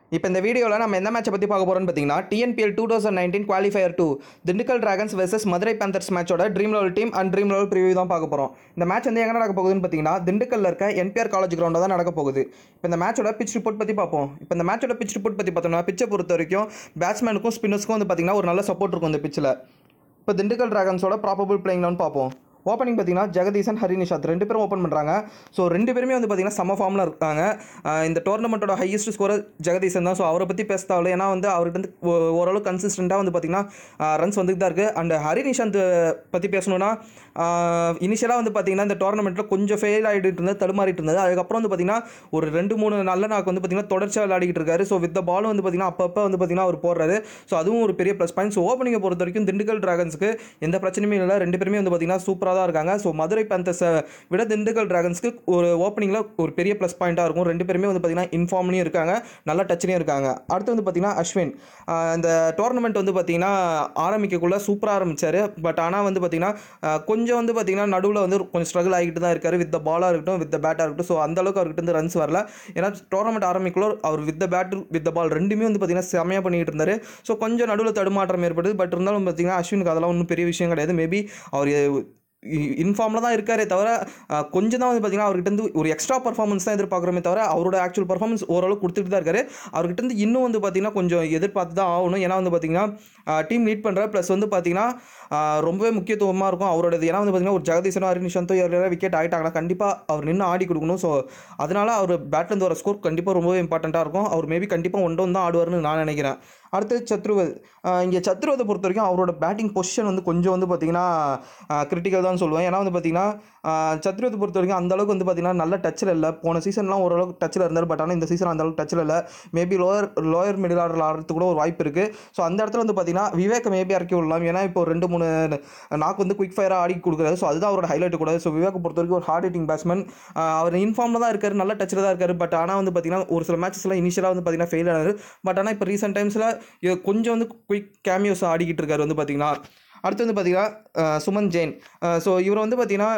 இப்போ இந்த வீடியோவில் நம்ம எந்த மேட்சை பற்றி பார்க்க போகிறோம்னு பார்த்தீங்கன்னா TNPL two thousand nineteen qualifier two Dindigul dragons versus Madurai panthers மேட்சோட dream level team and dream level preview தான் பார்க்க போகிறோம் இந்த மேட்ச் வந்து எங்கே நடக்க போகுதுன்னு பார்த்தீங்கன்னா திண்டுக்கல்ல இருக்க என்பிஆர் காலேஜ் கிரவுண்டில் தான் நடக்க போகுது இப்போ இந்த மேட்சோட பிச் ரிப்போர்ட் பற்றி பார்ப்போம் இப்போ இந்த மேட்சோட பிச் ரிப்போர்ட் பற்றி பார்த்தோம்னா பிச்சை பொறுத்த வரைக்கும் பேட்ஸ்மேனுக்கும் ஸ்பின்னர்ஸ்க்கும் வந்து பார்த்தீங்கன்னா ஒரு நல்ல சப்போர்ட் இருக்கும் இந்த பிச்சில் இப்போ திண்டுக்கல் டிராகன்ஸோட ப்ராபபிள் பிளேயிங்னு பார்ப்போம் ஓப்பனிங் பார்த்தீங்கன்னா ஜெகதீசன் ஹரி நிஷாத் ரெண்டு பேரும் ஓப்பன் பண்ணுறாங்க ஸோ ரெண்டு பேருமே வந்து பார்த்தீங்கன்னா சம ஃபார்மில் இருக்காங்க ஆஹ் இந்த டோர்னமெண்ட்டோட ஹையஸ்ட் ஸ்கோரர் ஜெகதீசன் தான் ஸோ அவரை பற்றி பேசுதாவில் ஏன்னா வந்து அவர்கிட்ட வந்து ஓ- ஓரளவு கன்சிஸ்டண்ட்டாக வந்து பார்த்தீங்கன்னா ரன்ஸ் வந்துட்டு தான் இருக்குது அண்ட் ஹரி நிஷாந்த் பற்றி பேசணும்னா இனிஷியலாக வந்து பார்த்தீங்கன்னா இந்த டோர்னமெண்ட்டில் கொஞ்சம் ஃபெயில் ஆகிட்டு இருந்தது தடுமாறிட்டு இருந்தது அதுக்கப்புறம் வந்து பார்த்தீங்கன்னா ஒரு ரெண்டு மூணு நல்ல நாக்கு வந்து பார்த்தீங்கன்னா தொடர்ச்சியாக விளையாடிட்டு இருக்காரு ஸோ வித் பாலும் வந்து பார்த்தீங்கன்னா அப்பப்போ வந்து பார்த்தீங்கன்னா அவர் போடுறாரு ஸோ அதுவும் ஒரு பெரிய ப்ளஸ் பாயிண்ட் ஸோ ஓப்பனிங்கை பொறுத்த வரைக்கும் திண்டுக்கல் டிராகன்ஸ்க்கு எந்த பிரச்சனையுமே இல்லை ரெண்டு பேருமே வந்து பார்த்தீங்கன்னா சூப்பராக தான் இருக்காங்க ஸோ மதுரை பேந்தர்ஸை விட திண்டுக்கல் டிராகன்ஸ்க்கு ஒரு ஓப்பனிங்கில் ஒரு பெரிய ப்ளஸ் பாயிண்ட்டாக இருக்கும் ரெண்டு பேருமே வந்து பார்த்தீங்கன்னா இன்ஃபார்ம்லையும் இருக்காங்க நல்ல டச்லையும் இருக்காங்க அடுத்து வந்து பார்த்தீங்கன்னா அஸ்வின் ஆஹ் இந்த டோர்னமெண்ட் வந்து பார்த்தீங்கன்னா ஆரம்பிக்கக்குள்ள சூப்பராக ஆரம்பிச்சார் பட் ஆனால் வந்து பார்த்தீங்கன்னா ஆஹ் கொஞ்சம் வந்து பார்த்தீங்கன்னா நடுவில் வந்து கொஞ்சம் ஸ்ட்ரகிள் ஆகிட்டு தான் இருக்காரு வித் த பாலாக இருக்கட்டும் வித் த பேட்டாக இருக்கட்டும் ஸோ அந்த அளவுக்கு அவர்கிட்ட இருந்து ரன்ஸ் வரல ஏன்னா டோர்னமெண்ட் ஆரம்பிக்கல அவர் with the bat with the ball ரெண்டுமே வந்து பார்த்தீங்கன்னா செமையாக பண்ணிட்டு இருந்தார் ஸோ கொஞ்சம் நடுவில் தடுமாற்றம் ஏற்படுது பட் இருந்தாலும் பார்த்தீங்கன்னா அஸ்வினுக்கு அதெல்லாம் ஒன்றும் பெரிய விஷயம் கிடையாது மேபி அவர் இன்ஃபார்மில் தான் இருக்காரே தவிர அஹ், கொஞ்சம் தான் வந்து பார்த்தீங்கன்னா அவர்கிட்ட இருந்து ஒரு எக்ஸ்ட்ரா பர்ஃபார்மன்ஸ் தான் எதிர்பார்க்குறோமே தவிர அவரோட ஆக்சுவல் பர்ஃபார்மன்ஸ் ஓரளவு கொடுத்துட்டு தான் இருக்காரு அவர்கிட்ட இருந்து இன்னும் வந்து பார்த்தீங்கன்னா கொஞ்சம் எதிர்பார்த்து தான் ஆகணும் ஏன்னா வந்து பார்த்தீங்கன்னா டீம் லீட் பண்ணுற ப்ளஸ் வந்து பார்த்தீங்கன்னா அஹ், ரொம்பவே முக்கியத்துவமாக இருக்கும் அவரோட இது. ஏன்னா வந்து பார்த்தீங்கன்னா ஒரு ஜெகதீசனோ ஹரிநிஷாந்தோ யாரும் விக்கெட் ஆகிட்டாங்கன்னா கண்டிப்பாக அவர் நின்று ஆடி கொடுக்கணும் ஸோ அதனால அவர் பேட்லேருந்து வர ஸ்கோர் கண்டிப்பாக ரொம்பவே இம்பார்ட்டண்ட்டாக இருக்கும் அவர் மேபி கண்டிப்பாக ஒன் டவுன் தான் ஆடுவார்னு நான் நினைக்கிறேன் அடுத்து சத்ருவத் இங்கே சத்ருவதை பொறுத்த வரைக்கும் அவரோட பேட்டிங் பொசிஷன் வந்து கொஞ்சம் வந்து பார்த்தீங்கன்னா கிரிட்டிக்கல் தான் சொல்லுவேன் ஏன்னா வந்து பார்த்தீங்கன்னா சத்ருவத்தை பொறுத்த வரைக்கும் அந்த அளவுக்கு வந்து பார்த்தீங்கன்னா நல்ல டச்சில் இல்லை போன சீசன்லாம் ஓரளவுக்கு டச்சில் இருந்தார் பட் ஆனால் இந்த சீசன் அந்த அளவுக்கு டச்சில் இல்லை maybe lower lower middle order ஆடுறதுக்கு கூட ஒரு வாய்ப்பு இருக்குது ஸோ அந்த இடத்துல வந்து பார்த்தீங்கன்னா விவேக் மேபி இறக்கி விடலாம் ஏன்னா இப்போ ரெண்டு மூணு நாக்கு வந்து குயிக் ஃபயராக ஆடி கொடுக்குறாரு ஸோ அதுதான் அவரோட ஹைலைட் கூட ஸோ விவேக் பொறுத்த வரைக்கும் ஒரு ஹார்ட் ஹிட்டிங் பேட்ஸ்மேன் அவர் இன்ஃபார்மில் தான் இருக்காரு நல்ல டச்சில் தான் இருக்காரு பட் ஆனால் வந்து பார்த்தீங்கன்னா ஒரு சில மேட்சஸ்லாம் இனிஷியலாக வந்து பார்த்தீங்கன்னா ஃபெயில் ஆனார் பட் ஆனால் இப்போ ரீசெண்ட் டைம்ஸில் கொஞ்சம் வந்து குயிக் கேமியோஸ் ஆடிக்கிட்டு இருக்காரு வந்து பார்த்தீங்கன்னா அடுத்து வந்து பார்த்தீங்கன்னா அஹ், சுமன் ஜெயின் ஸோ இவர் வந்து பார்த்தீங்கன்னா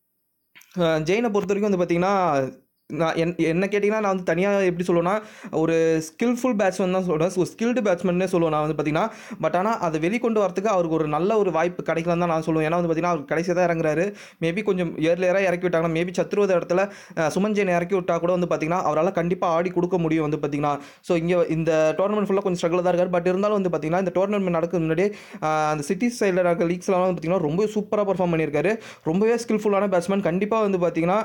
அஹ், ஜெயினை பொறுத்த வரைக்கும் வந்து பார்த்தீங்கன்னா நான் என் என்ன கேட்டிங்கன்னா நான் வந்து தனியாக எப்படி சொல்லுவேன்னா ஒரு ஸ்கில்ஃபுல் பேட்ஸ்மேன் தான் சொல்லுவேன் ஸோ ஸ்கில்டு பேட்ஸ்மேன்னே சொல்லுவேன் நான் வந்து பார்த்தீங்கன்னா பட் ஆனால் அதை வெளிக்கொண்டு வரதுக்கு அவருக்கு ஒரு நல்ல ஒரு வாய்ப்பு கிடைக்கலாம் தான் நான் சொல்லுவேன் ஏன்னா வந்து பார்த்தீங்கன்னா அவர் கடைசியாக தான் இறங்குறாரு மேபி கொஞ்சம் இயர்லியராக இறக்கி விட்டாங்கன்னா மேபி சத்ருவத இடத்துல அஹ், சுமன் ஜெயின் இறக்கி விட்டா கூட வந்து பார்த்தீங்கன்னா அவரால் கண்டிப்பாக ஆடி கொடுக்க முடியும் வந்து பார்த்தீங்கன்னா ஸோ இங்கே இந்த டோர்னமெண்ட் ஃபுல்லாக கொஞ்சம் ஸ்ட்ரகிள் தான் இருக்கார் பட் இருந்தாலும் வந்து பார்த்தீங்கன்னா இந்த டோர்னமெண்ட் நடக்க முன்னாடி அஹ், அந்த சிட்டி சைடில் நடக்க லீக்ஸ்லாம் வந்து பார்த்தீங்கன்னா ரொம்ப சூப்பராக பர்ஃபார்ம் பண்ணியிருக்காரு ரொம்பவே ஸ்கில்ஃபுல்லான பேட்ஸ்மேன் கண்டிப்பாக வந்து பார்த்தீங்கன்னா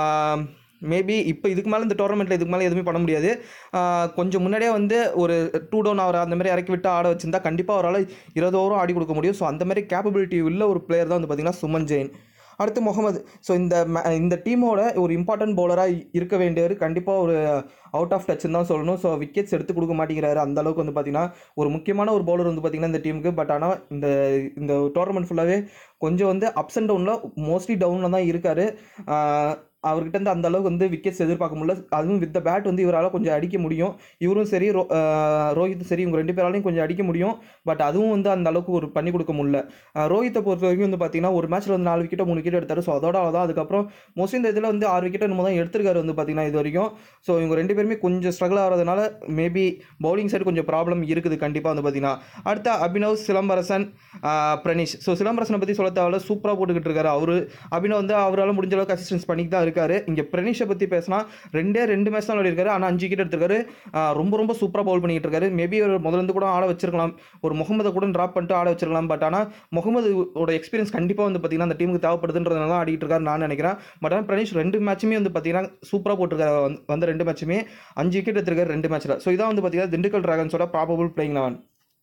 மேபி இப்போ இதுக்கு மேலே இந்த டோர்னமெண்ட்டில் இதுக்கு மேலே எதுவுமே பண்ண முடியாது ஆஹ் கொஞ்சம் முன்னாடியே வந்து ஒரு டூ டவுன் அவர் அந்த மாதிரி இறக்கி விட்டு ஆட வச்சிருந்தா கண்டிப்பாக அவரால் இருபது ஓவரும் ஆடி கொடுக்க முடியும் ஸோ அந்த மாதிரி கேப்பபிலிட்டி உள்ள ஒரு பிளேயர் தான் வந்து பார்த்தீங்கன்னா சுமன் ஜெயின் அடுத்து முகமது ஸோ இந்த ma- இந்த டீமோட ஒரு இம்பார்ட்டன்ட் பவுலராக இருக்க வேண்டியவர் கண்டிப்பாக ஒரு அவுட் ஆஃப் டச்னு தான் சொல்லணும் ஸோ விக்கெட்ஸ் எடுத்து கொடுக்க மாட்டேங்கிறாரு அந்த அளவுக்கு வந்து பார்த்தீங்கன்னா ஒரு முக்கியமான ஒரு பவுலர் வந்து பார்த்தீங்கன்னா இந்த டீமுக்கு பட் ஆனால் இந்த இந்த டோர்னமெண்ட் ஃபுல்லாகவே கொஞ்சம் வந்து அப்ஸ் அண்ட் டவுனில் மோஸ்ட்லி டவுனில் தான் இருக்கார் அவர்கிட்ட இருந்து அந்த அளவுக்கு வந்து விக்கெட்ஸ் எதிர்பார்க்க முடியல அதுவும் வித் பேட் வந்து இவரால் கொஞ்சம் அடிக்க முடியும் இவரும் சரி ரோ ஆஹ் ரோஹித்தும் சரி இவங்க ரெண்டு பேராலையும் கொஞ்சம் அடிக்க முடியும் பட் அதுவும் வந்து அந்த அளவுக்கு ஒரு பண்ணி கொடுக்க முடியல ஆஹ் ரோஹித்தை பொறுத்த வரைக்கும் வந்து பார்த்தீங்கன்னா ஒரு மேட்ச்சில் வந்து நாலு விக்கெட்டோ மூணு விக்கெட் எடுத்தார் ஸோ அதோட தான் அதுக்கப்புறம் மோஸ்ட்லி இந்த இதில் வந்து ஆறு விக்கெட் என்னமோ தான் எடுத்திருக்காரு வந்து பார்த்தீங்கன்னா இது வரைக்கும் ஸோ இவங்க ரெண்டு பேருமே கொஞ்சம் ஸ்ட்ரகிள் ஆகிறதுனால மேபி பவுலிங் சைடு கொஞ்சம் ப்ராப்ளம் இருக்குது கண்டிப்பாக வந்து பார்த்தீங்கன்னா அடுத்த அபினவ் சிலம்பரசன் ஆஹ் பிரணீஷ் ஸோ சிலம்பரசனை பற்றி சொல்ல தேவையில்ல சூப்பராக போட்டுக்கிட்டு இருக்காரு அவர் அபினவ் வந்து அவரால் முடிஞ்ச அளவுக்கு அசிஸ்டன்ஸ் பண்ணிட்டு தான் இருக்காரு இங்கே பிரணீஷை பற்றி பேசினா ரெண்டே ரெண்டு மேட்ச் தான் விளையாடிருக்காரு ஆனால் அஞ்சு விக்கெட் எடுத்திருக்காரு ஆஹ் ரொம்ப ரொம்ப சூப்பராக பவுல் பண்ணிட்டு இருக்காரு மேபி அவர் முதல்ல இருந்து கூட ஆட வச்சிருக்கலாம் ஒரு முகமதை கூட ட்ராப் பண்ணிட்டு ஆட வச்சிருக்கலாம் பட் ஆனால் முகமதோட எக்ஸ்பீரியன்ஸ் கண்டிப்பாக வந்து பார்த்தீங்கன்னா அந்த டீமுக்கு தேவைப்படுதுன்றதுனால தான் ஆடிட்டு இருக்காரு நான் நினைக்கிறேன் பட் ஆனால் பிரணீஷ் ரெண்டு மேட்சுமே வந்து பார்த்தீங்கன்னா சூப்பராக போட்டிருக்காரு வந்து- வந்த ரெண்டு மேட்சுமே அஞ்சு விக்கெட் எடுத்திருக்காரு ரெண்டு மேட்ச்சில் ஸோ இதான் வந்து பார்த்தீங்கன்னா திண்டுக்கல் டிராகன்ஸோட ப்ராபபிள் பிளேயிங் லெவன்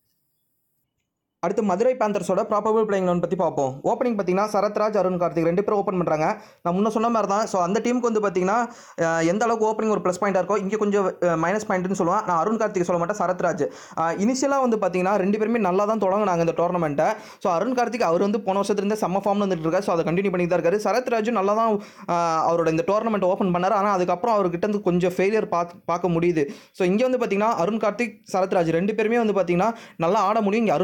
அடுத்து மதுரை பேந்தர்ஸோட ப்ராபபிள் பிளேயிங் லெவன் பற்றி பார்ப்போம் ஓப்பனிங் பார்த்தீங்கன்னா சரத்ராஜ் அருண் கார்த்திக் ரெண்டு பேரும் ஓப்பன் பண்ணுறாங்க நான் முன்ன சொன்ன மாதிரி தான் ஸோ அந்த டீமுக்கு வந்து பார்த்தீங்கன்னா அஹ், எந்த அளவுக்கு ஓப்பனிங் ஒரு ப்ளஸ் பாயிண்டாக இருக்கோ இங்கே கொஞ்சம் மைனஸ் பாயிண்ட்னு சொல்லுவேன் நான் அருண் கார்த்திக் சொல்ல மாட்டேன் சரத்ராஜ் இனிஷியலாக வந்து பார்த்தீங்கன்னா ரெண்டு பேருமே நல்லா தான் தொடங்கினாங்க இந்த டோர்னமெண்ட்டை ஸோ அருண் கார்த்திக் அவர் வந்து போன வருஷத்துலேருந்து செம்ம ஃபார்மில் வந்துட்டு இருக்காரு ஸோ அதை கண்டினியூ பண்ணி தான் இருக்காரு சரத்ராஜும் நல்லா தான் அஹ், அவரோட இந்த டோர்னமெண்ட் ஓப்பன் பண்ணார் ஆனால் அதுக்கப்புறம் அவர்கிட்ட இருந்து கொஞ்சம் ஃபெயிலியர் பார்த்து பார்க்க முடியுது ஸோ இங்கே வந்து பார்த்தீங்கன்னா அருண் கார்த்திக் சரத்ராஜ் ரெண்டு பேருமே வந்து பார்த்தீங்கன்னா நல்லா ஆட முடியும் இங்கே அருண் கார்த்திக் நல்லா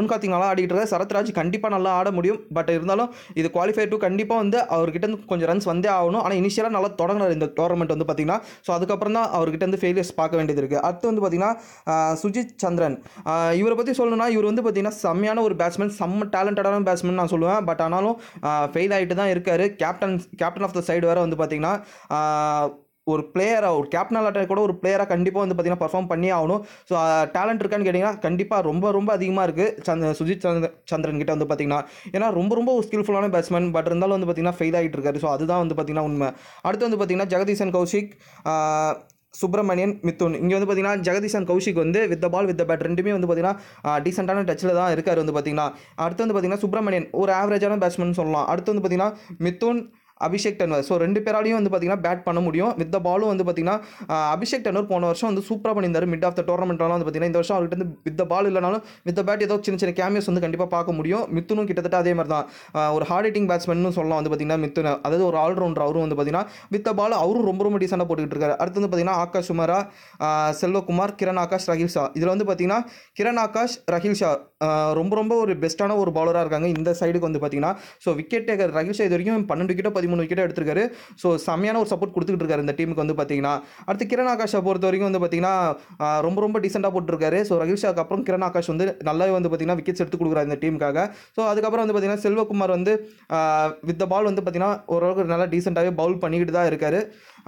ஆடிட்டு இருக்காரு சரத்ராஜ் கண்டிப்பாக நல்லா ஆட முடியும் பட் இருந்தாலும் இது குவாலிஃபை டூ கண்டிப்பாக வந்து அவர்கிட்ட இருந்து கொஞ்சம் ரன்ஸ் வந்தே ஆகணும் ஆனால் இனிஷியலாக நல்லா தொடங்கினார் இந்த டோர்னமெண்ட் வந்து பார்த்தீங்கன்னா ஸோ அதுக்கப்புறம் தான் அவர்கிட்ட இருந்து ஃபெயிலியர்ஸ் பார்க்க வேண்டியது இருக்குது அடுத்து வந்து பார்த்தீங்கன்னா ஆஹ், சுஜித் சந்திரன் ஆஹ், இவரை பற்றி சொல்லணும்னா இவர் வந்து பார்த்தீங்கன்னா செம்மையான ஒரு பேட்ஸ்மேன் செம்ம டேலண்டடான பேட்ஸ்மேன் நான் சொல்லுவேன் பட் ஆனாலும் ஃபெயில் ஆகிட்டு தான் இருக்காரு captain captain of the side வேறு வந்து பார்த்தீங்கன்னா ஆஹ், ஒரு பிளேயராக ஒரு கேப்டனாக கூட ஒரு பிளேயராக கண்டிப்பாக வந்து பார்த்தீங்கன்னா பர்ஃபார்ம் பண்ணியே ஆகணும் ஸோ டேலண்ட் இருக்கான்னு கேட்டிங்கன்னா கண்டிப்பாக ரொம்ப ரொம்ப அதிகமாக இருக்குது சந்த் சுஜித் சந்திர சந்திரன் கிட்ட வந்து பார்த்தீங்கன்னா ஏன்னா ரொம்ப ரொம்ப ஒரு ஸ்கில்ஃபுல்லான பேட்ஸ்மேன் பட் இருந்தாலும் வந்து பார்த்தீங்கன்னா ஃபெயில் ஆகிட்டு இருக்காரு ஸோ அதுதான் வந்து பார்த்தீங்கன்னா உண்மை அடுத்து வந்து பார்த்தீங்கன்னா ஜெகதீசன் கௌஷிக் ஆஹ், சுப்பிரமணியன் மித்துன் இங்கே வந்து பார்த்தீங்கன்னா ஜெகதீசன் கௌஷிக் வந்து வித் பால் வித் பேட் ரெண்டுமே வந்து பார்த்தீங்கன்னா டீசெண்டான டச்சில் தான் இருக்கார் வந்து பார்த்தீங்கன்னா அடுத்து வந்து பார்த்தீங்கன்னா சுப்பிரமணியன் ஒரு ஆவரேஜான பேட்ஸ்மேன் சொல்லலாம் அடுத்து வந்து பார்த்தீங்கன்னா மித்துன் அபிஷேக் டன்வர் ஸோ ரெண்டு பேராலையும் வந்து பார்த்தீங்கன்னா பேட் பண்ண முடியும் வித் பாலும் வந்து பார்த்தீங்கன்னா ஆஹ், அபிஷேக் டன்வர் போன வருஷம் வந்து சூப்பராக பண்ணியிருந்தார் மிட் ஆஃப் த டோர்னமெண்ட்லாம் வந்து பார்த்தீங்கன்னா இந்த வருஷம் அவர்கிட்ட வந்து வித் பால் இல்லைனாலும் வித் பேட் ஏதோ சின்ன சின்ன கேமியஸ் வந்து கண்டிப்பாக பார்க்க முடியும் மித்துனும் கிட்டத்தட்ட அதே மாதிரி தான் ஆஹ், ஒரு ஹார்ட் ஹிட்டிங் பேட்ஸ்மேன் சொல்லலாம் வந்து பார்த்தீங்கன்னா மித்துன் அதாவது ஒரு ஆல்ரவுண்டர் அவரும் வந்து பார்த்தீங்கன்னா வித் பால் அவரும் ரொம்ப ரொம்ப டீசெண்டாக போட்டுக்கிட்டு இருக்காரு அடுத்து வந்து பார்த்தீங்கன்னா ஆகாஷ் சுமரா ஆஹ், செல்வகுமார் கிரண் ஆகாஷ் ரஹில் ஷா இதில் வந்து பார்த்தீங்கன்னா கிரண் ஆகாஷ் ரஹில் ஷா ஆஹ், ரொம்ப ரொம்ப ஒரு பெஸ்ட்டான ஒரு பவுலராக இருக்காங்க இந்த சைடுக்கு வந்து பார்த்தீங்கன்னா so wicket taker Rahil Shah இது வரைக்கும் பன்னெண்டு விக்கெட்டோ பதிமூணு விக்கெட்டோ எடுத்திருக்காரு ஸோ செம்மையான ஒரு சப்போர்ட் கொடுத்துக்கிட்டு இருக்காரு இந்த டீமுக்கு வந்து பார்த்தீங்கன்னா அடுத்து கிரண் ஆகாஷை பொறுத்த வரைக்கும் வந்து பார்த்தீங்கன்னா ஆஹ், ரொம்ப ரொம்ப டீசெண்டாக போட்டிருக்காரு ஸோ ரஹில் ஷாக்கு அப்புறம் கிரண் ஆகாஷ் வந்து நல்லாவே வந்து பார்த்தீங்கன்னா விக்கெட்ஸ் எடுத்து கொடுக்குறாரு இந்த டீமுக்காக ஸோ அதுக்கப்புறம் வந்து பார்த்தீங்கன்னா செல்வகுமார் வந்து வித் பால் வந்து பார்த்தீங்கன்னா ஓரளவுக்கு நல்லா டீசெண்டாகவே பவுல் பண்ணிக்கிட்டு தான் இருக்காரு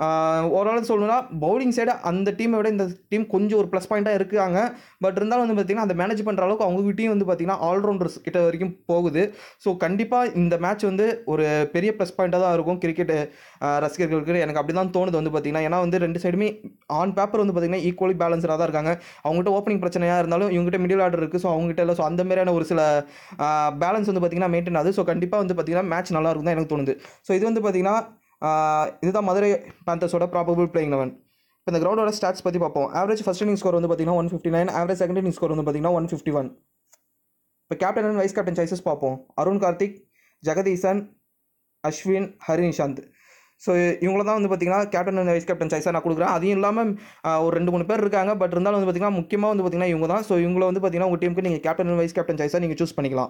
ஓரளவு சொல்லணும்னா பவுலிங் சைடு அந்த டீமை விட இந்த டீம் கொஞ்சம் ஒரு ப்ளஸ் பாயிண்ட்டாக இருக்காங்க பட் இருந்தாலும் வந்து பார்த்தீங்கன்னா அந்த மேனேஜ் பண்ணுற அளவுக்கு அவங்க கிட்டேயும் வந்து பார்த்தீங்கன்னா ஆல்ரவுண்டர்ஸ் கிட்ட வரைக்கும் போகுது ஸோ கண்டிப்பாக இந்த மேட்ச் வந்து ஒரு பெரிய ப்ளஸ் பாயிண்ட்டாக தான் இருக்கும் கிரிக்கெட் ரசிகர்களுக்கு எனக்கு அப்படி தான் தோணுது வந்து பார்த்தீங்கன்னா ஏன்னா வந்து ரெண்டு சைடுமே ஆன் பேப்பர் வந்து பார்த்தீங்கன்னா ஈக்குவலி பேலன்ஸ்டாக தான் இருக்காங்க அவங்ககிட்ட ஓப்பனிங் பிரச்சனையாக இருந்தாலும் இவங்ககிட்ட மிடில் ஆர்டர் இருக்குது ஸோ அவங்ககிட்ட இல்லை ஸோ அந்த மாதிரியான ஒரு சில பேலன்ஸ் வந்து பார்த்தீங்கன்னா மெயின்டைன் ஆகுது ஸோ கண்டிப்பாக வந்து பார்த்தீங்கன்னா மேட்ச் நல்லா இருக்கும் தான் எனக்கு தோணுது ஸோ இது வந்து பார்த்தீங்கன்னா ஆஹ் இதுதான் மதுரை பேந்தர்ஸோட ப்ராபபிள் பிளேயிங் லெவன் இப்போ இந்த கிரௌண்டோட ஸ்டாட்ஸ் பற்றி பார்ப்போம் ஆவரேஜ் ஃபஸ்ட் இன்னிங் ஸ்கோர் வந்து பார்த்தீங்கன்னா one fifty nine average second inning score வந்து பார்த்தீங்கன்னா ஒன் ஃபிஃப்டி ஒன் இப்போ captain and vice captain choices பார்ப்போம் அருண் கார்த்திக் ஜெகதீசன் அஸ்வின் ஹரி நிஷாந்த் ஸோ இவங்கள தான் வந்து பார்த்தீங்கன்னா கேப்டன் அண்ட் வைஸ் கேப்டன் சாய்ஸாக நான் கொடுக்குறேன் அதையும் இல்லாமல் ஒரு ரெண்டு மூணு பேர் இருக்காங்க பட் இருந்தாலும் வந்து பார்த்தீங்கன்னா முக்கியமாக வந்து பார்த்தீங்கன்னா இவங்க தான் ஸோ இவங்கள வந்து பார்த்தீங்கன்னா உங்கள் டீமுக்கு நீங்கள் கேப்டன் அண்ட் வைஸ் கேப்டன் சாய்ஸாக நீங்கள் சூஸ் பண்ணிக்கலாம்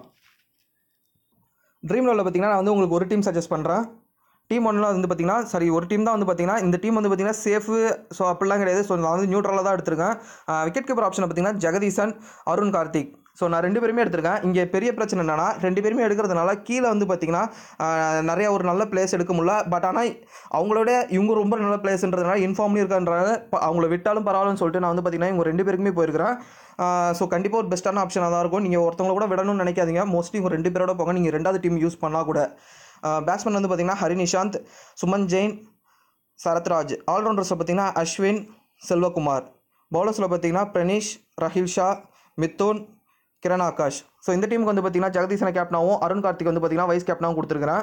ட்ரீம் லெவலில் பார்த்தீங்கன்னா நான் வந்து உங்களுக்கு ஒரு டீம் சஜஸ்ட் பண்ணுறேன் டீம் ஒன்றில் வந்து பார்த்தீங்கன்னா சரி ஒரு டீம் தான் வந்து பார்த்தீங்கன்னா இந்த டீம் வந்து பார்த்தீங்கன்னா சேஃபு ஸோ அப்படிலாம் கிடையாது ஸோ நான் வந்து நியூட்ரலாக தான் எடுத்திருக்கேன் விக்கெட் கீப்பர் ஆப்ஷனை பார்த்தீங்கன்னா ஜெகதீசன் அருண் கார்த்திக் ஸோ நான் ரெண்டு பேருமே எடுத்திருக்கேன் இங்கே பெரிய பிரச்சனை என்னன்னா ரெண்டு பேருமே எடுக்கிறதுனால கீழே வந்து பார்த்தீங்கன்னா ஆஹ், நிறைய ஒரு நல்ல பிளேஸ் எடுக்க முடியல பட் ஆனால் அவங்களோட இவங்க ரொம்ப நல்ல பிளேஸ்ன்றதுனால இன்ஃபார்ம்லி இருக்கான்றனால ப- அவங்கள விட்டாலும் பரவாயில்லன்னு சொல்லிட்டு நான் வந்து பார்த்தீங்கன்னா இவங்க ரெண்டு பேருக்குமே போயிருக்கிறேன் ஸோ கண்டிப்பாக ஒரு பெஸ்ட்டான ஆப்ஷனாக தான் இருக்கும் நீங்கள் ஒருத்தவங்கள கூட விடணும்னு நினைக்காதீங்க மோஸ்ட்லி இவங்க ரெண்டு பேரோட போங்க நீங்கள் ரெண்டாவது டீம் யூஸ் பண்ணால் கூட பேட்ஸ்மேன் வந்து பார்த்தீங்கன்னா ஹரி நிஷாந்த் சுமன் ஜெயின் சரத்ராஜ் ஆல்ரவுண்டர்ஸில் பார்த்தீங்கன்னா அஸ்வின் செல்வகுமார் பவுலர்ஸில் பார்த்தீங்கன்னா பிரணீஷ் ரஹில் ஷா மித்துன் கிரண் ஆகாஷ் ஸோ இந்த டீமுக்கு வந்து பார்த்தீங்கன்னா ஜெகதீசனை கேப்டனாகவும் அருண் கார்த்திக் வந்து பார்த்தீங்கன்னா வைஸ் கேப்டனாகவும் கொடுத்துருக்கிறேன்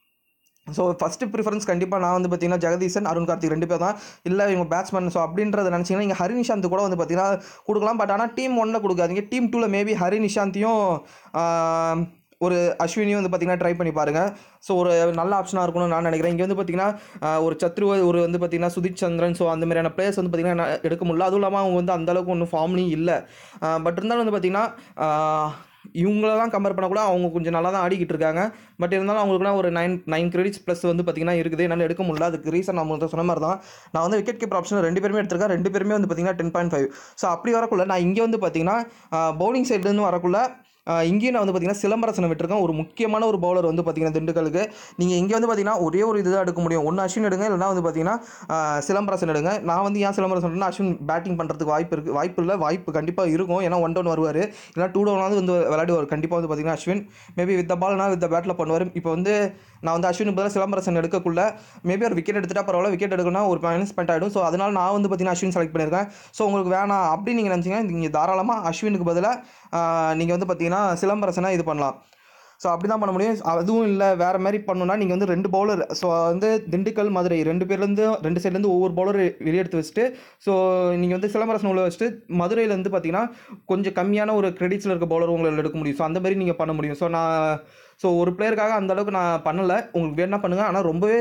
ஸோ ஃபஸ்ட்டு ப்ரிஃபரன்ஸ் கண்டிப்பாக நான் வந்து பார்த்தீங்கன்னா ஜெகதீசன் அருண் கார்த்திக் ரெண்டு பேர் தான் இல்லை இவங்க பேட்ஸ்மேன் ஸோ அப்படின்றத நினச்சிங்கன்னா இங்கே ஹரி நிஷாந்த் கூட வந்து பார்த்தீங்கன்னா கொடுக்கலாம் பட் ஆனால் டீம் ஒன்னில் கொடுக்காதீங்க டீம் டூவில் மேபி ஹரி நிஷாந்தையும் ஆஹ், ஒரு அஸ்வினியும் வந்து பார்த்தீங்கன்னா ட்ரை பண்ணி பாருங்கள் ஸோ ஒரு நல்ல ஆப்ஷனாக இருக்கணும்னு நான் நினைக்கிறேன் இங்கே வந்து பார்த்தீங்கன்னா ஆஹ், ஒரு சத்ரு ஒரு வந்து பார்த்தீங்கன்னா சுதித் சந்திரன் ஸோ அந்த மாதிரியான பிளேயர்ஸ் வந்து பார்த்தீங்கன்னா நான் எடுக்க முடியல அதுவும் இல்லாமல் அவங்க வந்து அந்த அளவுக்கு ஒன்றும் ஃபார்ம்லையும் இல்லை பட் இருந்தாலும் வந்து பார்த்தீங்கன்னா ஆஹ், இவங்களெல்லாம் கம்பேர் பண்ண கூட அவங்க கொஞ்சம் நல்லா தான் ஆடிக்கிட்டு இருக்காங்க பட் இருந்தாலும் அவங்களுக்குலாம் ஒரு நைன் நைன் கிரெடிட்ஸ் ப்ளஸ் வந்து பார்த்தீங்கன்னா இருக்குது என்னால் எடுக்க முடியல அதுக்கு ரீசன் நான் உங்களுக்கு சொன்ன மாதிரி தான் நான் வந்து விக்கெட் கீப்பர் ஆப்ஷன் ரெண்டு பேருமே எடுத்திருக்கேன் ரெண்டு பேருமே வந்து பார்த்தீங்கன்னா டென் பாயிண்ட் ஃபைவ் ஸோ அப்படி வரக்குள்ள நான் இங்கே வந்து பார்த்தீங்கன்னா பவுலிங் சைட்லேருந்து வரக்குள்ள ஆஹ் இங்கேயும் நான் வந்து பார்த்தீங்கன்னா சிலம்பரசனை விட்டுருக்கேன் ஒரு முக்கியமான ஒரு பவுலர் வந்து பார்த்தீங்கன்னா திண்டுக்கலுக்கு நீங்கள் இங்கே வந்து பார்த்தீங்கன்னா ஒரே ஒரு இதுதான் எடுக்க முடியும் ஒன்று அஸ்வின் எடுங்க இல்லைனா வந்து பார்த்தீங்கன்னா ஆஹ் சிலம்பரசன் எடுங்க நான் வந்து ஏன் சிலம்பரசன் எடுனா அஸ்வின் பேட்டிங் பண்ணுறதுக்கு வாய்ப்பு இருக்குது வாய்ப்பு இல்லை வாய்ப்பு கண்டிப்பாக இருக்கும் ஏன்னா ஒன் டவுன் வருவார் இல்லைனா டூ டவுனாவது வந்து விளையாடுவார் கண்டிப்பாக வந்து பார்த்தீங்கன்னா அஸ்வின் மேபி வித் பால்னா வித் பேட்டில் பண்ணுவார் இப்போ வந்து நான் வந்து அஸ்வின் பதிலாக சிலம்பரசன் எடுக்கக்குள்ள மேபி ஒரு விக்கெட் எடுத்துட்டா பரவாயில்ல விக்கெட் எடுக்கணும் ஒரு மைனஸ் பாயிண்ட் ஆகிடும் ஸோ அதனால் நான் வந்து பார்த்தீங்கன்னா அஸ்வின் செலக்ட் பண்ணியிருக்கேன் ஸோ உங்களுக்கு வேணாம் அப்படி நீங்கள் நினச்சிங்கன்னா நீங்கள் தாராளமாக அஸ்வினுக்கு பதிலாக நீங்கள் வந்து பார்த்தீங்கன்னா சிலம்பரசனை இது பண்ணலாம் ஸோ அப்படி தான் பண்ண முடியும் அதுவும் இல்லை வேறு மாதிரி பண்ணணும்னா நீங்கள் வந்து ரெண்டு பவுலர் ஸோ வந்து திண்டுக்கல் மதுரை ரெண்டு பேர்லேருந்து ரெண்டு சைட்லேருந்து ஒவ்வொரு பவுலர் வெளியெடுத்து வச்சுட்டு ஸோ நீங்கள் வந்து சிலம்பரசன் உள்ள வச்சுட்டு மதுரையிலேருந்து பார்த்தீங்கன்னா கொஞ்சம் கம்மியான ஒரு கிரெடிட்ஸில் இருக்க பவுலர் உங்களால் எடுக்க முடியும் ஸோ அந்த மாதிரி நீங்கள் பண்ண முடியும் ஸோ நான் ஸோ ஒரு பிளேயருக்காக அந்த அளவுக்கு நான் பண்ணலை உங்களுக்கு வேணா பண்ணுங்கள் ஆனால் ரொம்பவே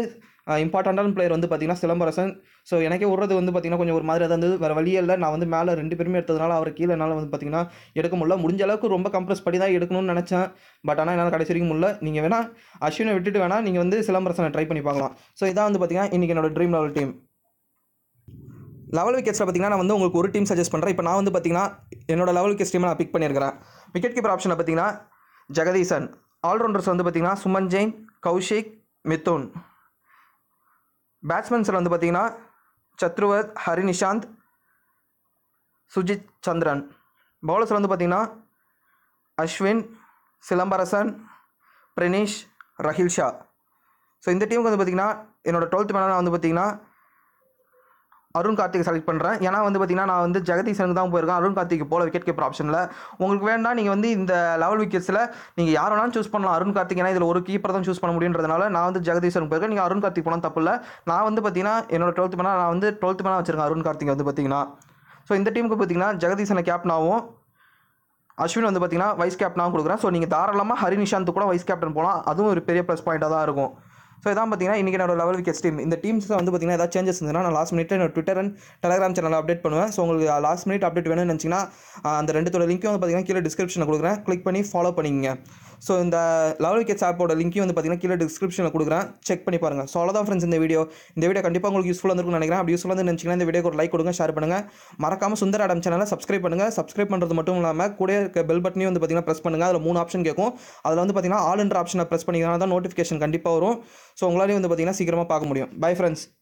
இம்பார்ட்டண்ட்டான பிளேயர் வந்து பார்த்தீங்கன்னா சிலம்பரசன் ஸோ எனக்கே விடுறது வந்து பார்த்தீங்கன்னா கொஞ்சம் ஒரு மாதிரி தான் இருந்தது வேறு வழியே இல்லை நான் வந்து மேலே ரெண்டு பேருமே எடுத்ததுனால அவர் கீழே என்னால் வந்து பார்த்தீங்கன்னா எடுக்க முடியல முடிஞ்ச அளவுக்கு ரொம்ப கம்ப்ரஸ் பண்ணி தான் எடுக்கணும்னு நினச்சேன் பட் ஆனால் என்னால் கடைசி வரைக்கும் முடியல நீங்கள் வேணால் அஸ்வினை விட்டுட்டு வேணால் நீங்கள் வந்து சிலம்பரசனை ட்ரை பண்ணி பார்க்கலாம் ஸோ இதான் வந்து பார்த்தீங்கன்னா இன்றைக்கி என்னோட ட்ரீம் லெவல் டீம் லெவல் விக்கெட்ஸில் பார்த்தீங்கன்னா நான் வந்து உங்களுக்கு ஒரு டீம் சஜஸ்ட் பண்ணுறேன் இப்போ நான் வந்து பார்த்தீங்கன்னா என்னோட லெவல் விக்கெட்ஸ் டீமை நான் பிக் பண்ணியிருக்கிறேன் விக்கெட் கீப்பர் ஆப்ஷனில் பார்த்தீங்கன்னா ஜெகதீசன் ஆல்ரவுண்டர்ஸ் வந்து பார்த்தீங்கன்னா சுமன் ஜெயின் கௌஷிக் மிதுன் பேட்ஸ்மேன்ஸில் வந்து பார்த்தீங்கன்னா சத்ருவத் ஹரி நிஷாந்த் சுஜித் சந்திரன் பவுலர்ஸில் வந்து பார்த்தீங்கன்னா அஸ்வின் சிலம்பரசன் பிரணீஷ் ரஹில் ஷா ஸோ இந்த டீமுக்கு வந்து பார்த்தீங்கன்னா என்னோட டுவெல்த் மேலே நான் வந்து பார்த்தீங்கன்னா அருண் கார்த்திக் செலக்ட் பண்ணுறேன் ஏன்னா வந்து பார்த்தீங்கன்னா நான் வந்து ஜெகதீசனுக்கு தான் போயிருக்கேன் அருண் கார்த்திக் போல விக்கெட் கீப்பர் ஆப்ஷனில் உங்களுக்கு வேண்டாம் நீங்கள் வந்து இந்த லெவல் விக்கெட்ஸில் நீங்கள் யார் வேணாலும் சூஸ் பண்ணலாம் அருண் கார்த்திக் ஏன்னா இதில் ஒரு கீப்பர் தான் சூஸ் பண்ண முடியுன்றதுனால நான் வந்து ஜெகதீசனுக்கு போயிருக்கேன் நீங்கள் அருண் கார்த்திக் போனால் தப்பு இல்லை நான் வந்து பார்த்தீங்கன்னா என்னோட டுவெல்த் மேலே நான் வந்து டுவெல்த் மேலே வச்சிருக்கேன் அருண் கார்த்திக் வந்து பார்த்தீங்கன்னா ஸோ இந்த டீமுக்கு பார்த்தீங்கன்னா ஜெகதீசனை கேப்டனாகவும் அஸ்வின் வந்து பார்த்தீங்கன்னா வைஸ் கேப்டனாகவும் கொடுக்குறேன் ஸோ நீங்கள் தாராளமாக ஹரி நிஷாந்த் கூட வைஸ் கேப்டன் போகலாம் அதுவும் ஒரு பெரிய ப்ளஸ் பாயிண்ட்டாக தான் இருக்கும் ஸோ இதான் பார்த்தீங்கன்னா இன்றைக்கி என்னோட லெவல் விக்கெட்ஸ் டீம் இந்த டீம்ஸில் வந்து பார்த்தீங்கன்னா ஏதாவது சேஞ்சஸ் இருந்ததுன்னா நான் லாஸ்ட் மினிட் என்னோட ட்விட்டர் அண்ட் டெலிகிராம் சேனலில் அப்டேட் பண்ணுவேன் ஸோ உங்களுக்கு லாஸ்ட் மினிட் அப்டேட் வேணும்னு நினச்சிங்கன்னா அந்த ரெண்டுத்தோட லிங்க்கும் வந்து பார்த்தீங்கன்னா கீழே டிஸ்கிரிப்ஷனில் கொடுக்குறேன் கிளிக் பண்ணி ஃபாலோ பண்ணிக்கங்க ஸோ இந்த லெவல் விக்கெட்ஸ் ஆப்போட லிங்க்கையும் வந்து பார்த்தீங்கன்னா கீழே டிஸ்கிரிப்ஷனில் கொடுக்குறேன் செக் பண்ணி பாருங்கள் ஸோ அவ்வளோதான் ஃப்ரெண்ட்ஸ் இந்த வீடியோ இந்த வீடியோ கண்டிப்பாக உங்களுக்கு யூஸ்ஃபுல்லாக இருக்கும்னு நினைக்கிறேன் அப்படி யூஸ்ஃபுல்லாக இருந்து நினச்சிங்கன்னா இந்த வீடியோக்கு ஒரு லைக் கொடுங்க ஷேர் பண்ணுங்கள் மறக்காமல் சுந்தர் ஆடம் சேனலை சப்ஸ்கிரைப் பண்ணுங்கள் சப்ஸ்கிரைப் பண்ணுறது மட்டும் இல்லாமல் கூட இருக்க பெல் பட்டனையும் வந்து பார்த்தீங்கன்னா ப்ரெஸ் பண்ணுங்கள் அதில் மூணு ஆப்ஷன் கேட்கும் அதில் வந்து பார்த்தீங்கன்னா ஆல் என்ற ஆப்ஷனை ப்ரெஸ் பண்ணிங்கன்னா தான் நோட்டிஃபிகேஷன் கண்டிப்பாக வரும் ஸோ உங்களாலையும் வந்து பார்த்தீங்கன்னா சீக்கிரமாக பார்க்க முடியும் பை ஃப்ரெண்ட்ஸ்